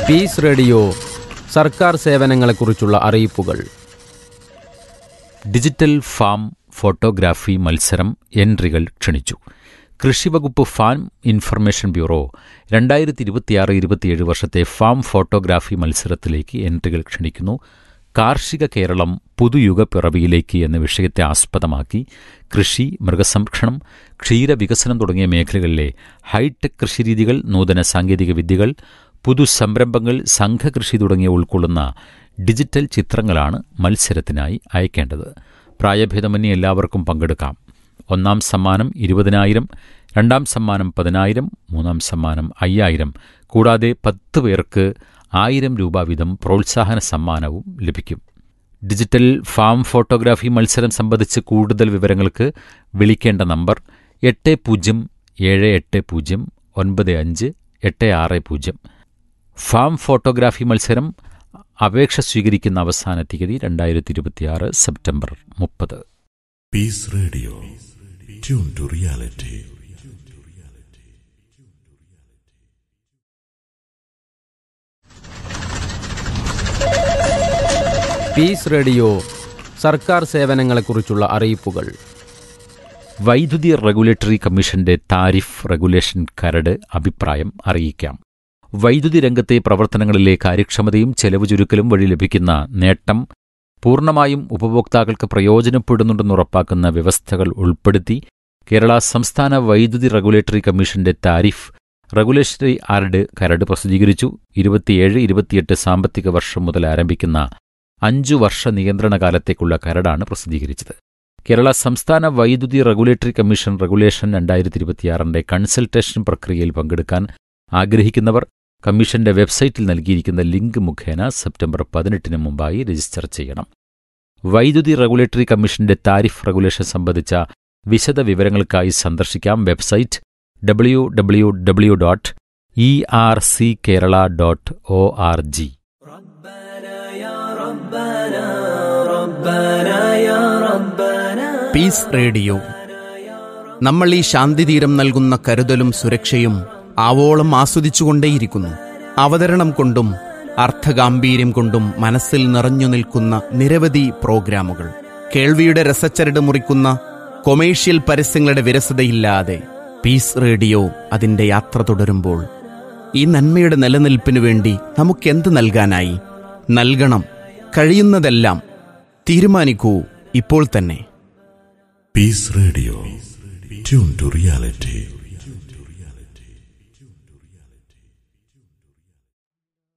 Piece radio സർക്കാർ സേവനങ്ങളെക്കുറിച്ചുള്ള അറിയിപ്പുകൾ ഡിജിറ്റൽ ഫാം ഫോട്ടോഗ്രാഫി മത്സരം എൻട്രികൾ ക്ഷണിച്ചു കൃഷിവകുപ്പ് ഫാം ഇൻഫർമേഷൻ ബ്യൂറോ രണ്ടായിരത്തി ഇരുപത്തിയാറ് ഇരുപത്തിയേഴ് വർഷത്തെ ഫാം ഫോട്ടോഗ്രാഫി മത്സരത്തിലേക്ക് എൻട്രികൾ ക്ഷണിക്കുന്നു കാർഷിക കേരളം പുതുയുഗ പിറവിയിലേക്ക് എന്ന വിഷയത്തെ ആസ്പദമാക്കി കൃഷി മൃഗസംരക്ഷണം ക്ഷീരവികസനം തുടങ്ങിയ മേഖലകളിലെ ഹൈടെക് കൃഷിരീതികൾ നൂതന സാങ്കേതിക വിദ്യകൾ പുതുസംരംഭങ്ങൾ സംഘകൃഷി തുടങ്ങിയ ഉൾക്കൊള്ളുന്ന ഡിജിറ്റൽ ചിത്രങ്ങളാണ് മത്സരത്തിനായി അയക്കേണ്ടത് പ്രായഭേദമന്യേ എല്ലാവർക്കും പങ്കെടുക്കാം ഒന്നാം സമ്മാനം ഇരുപതിനായിരം രണ്ടാം സമ്മാനം പതിനായിരം മൂന്നാം സമ്മാനം അയ്യായിരം കൂടാതെ പത്ത് പേർക്ക് ആയിരം രൂപ വീതം പ്രോത്സാഹന സമ്മാനവും ലഭിക്കും ഡിജിറ്റൽ ഫാം ഫോട്ടോഗ്രാഫി മത്സരം സംബന്ധിച്ച് കൂടുതൽ വിവരങ്ങൾക്ക് വിളിക്കേണ്ട നമ്പർ എട്ട് പൂജ്യം ഏഴ് എട്ട് പൂജ്യം ഒൻപത് അഞ്ച് എട്ട് ആറ് പൂജ്യം ഫാം ഫോട്ടോഗ്രാഫി മത്സരം അപേക്ഷ സ്വീകരിക്കുന്ന അവസാന തീയതി രണ്ടായിരത്തി ഇരുപത്തിയാറ് സെപ്റ്റംബർ മുപ്പത് Peace Radio. Tune to reality. Peace radio സർക്കാർ സേവനങ്ങളെക്കുറിച്ചുള്ള അറിയിപ്പുകൾ വൈദ്യുതി റെഗുലേറ്ററി കമ്മീഷന്റെ താരിഫ് റെഗുലേഷൻ കരട് അഭിപ്രായം അറിയിക്കാം വൈദ്യുതി രംഗത്തെ പ്രവർത്തനങ്ങളിലെ കാര്യക്ഷമതയും ചെലവ് ചുരുക്കലും വഴി ലഭിക്കുന്ന നേട്ടം പൂർണ്ണമായും ഉപഭോക്താക്കൾക്ക് പ്രയോജനപ്പെടുന്നുണ്ടെന്ന് ഉറപ്പാക്കുന്ന വ്യവസ്ഥകൾ ഉൾപ്പെടുത്തി കേരള സംസ്ഥാന വൈദ്യുതി റെഗുലേറ്ററി കമ്മീഷന്റെ താരിഫ് റെഗുലേറ്ററി ആർഡ് കരട് പ്രസിദ്ധീകരിച്ചു ഇരുപത്തിയേഴ് ഇരുപത്തിയെട്ട് സാമ്പത്തിക വർഷം മുതൽ ആരംഭിക്കുന്ന അഞ്ചു വർഷ നിയന്ത്രണ കാലത്തേക്കുള്ള കരടാണ് പ്രസിദ്ധീകരിച്ചത് കേരള സംസ്ഥാന വൈദ്യുതി റെഗുലേറ്ററി കമ്മീഷൻ റെഗുലേഷൻ രണ്ടായിരത്തി ഇരുപത്തിയാറിന്റെ കൺസൾട്ടേഷൻ പ്രക്രിയയിൽ പങ്കെടുക്കാൻ ആഗ്രഹിക്കുന്നവർ കമ്മീഷന്റെ വെബ്സൈറ്റിൽ നൽകിയിരിക്കുന്ന ലിങ്ക് മുഖേന സെപ്റ്റംബർ പതിനെട്ടിന് മുമ്പായി രജിസ്റ്റർ ചെയ്യണം വൈദ്യുതി റെഗുലേറ്ററി കമ്മീഷന്റെ താരിഫ് റെഗുലേഷൻ സംബന്ധിച്ച വിശദ വിവരങ്ങൾക്കായി സന്ദർശിക്കാം website W W W dot E R C Kerala dot O R G peace radio നമ്മൾ ഈ ശാന്തിതീരം നൽകുന്ന കരുതലും സുരക്ഷയും ആവോളം ആസ്വദിച്ചുകൊണ്ടേയിരിക്കുന്നു അവതരണം കൊണ്ടും അർത്ഥഗാംഭീര്യം കൊണ്ടും മനസ്സിൽ നിറഞ്ഞു നിൽക്കുന്ന നിരവധി പ്രോഗ്രാമുകൾ കേൾവിയുടെ രസച്ചരട് മുറിക്കുന്ന കൊമേഴ്ഷ്യൽ പരസ്യങ്ങളുടെ വിരസതയില്ലാതെ പീസ് റേഡിയോ അതിന്റെ യാത്ര തുടരുമ്പോൾ ഈ നന്മയുടെ നിലനിൽപ്പിനു വേണ്ടി നമുക്കെന്ത് നൽകാനായി നൽകണം കഴിയുന്നതെല്ലാം തീരുമാനിക്കൂ ഇപ്പോൾ തന്നെ Peace Radio. Tune to reality.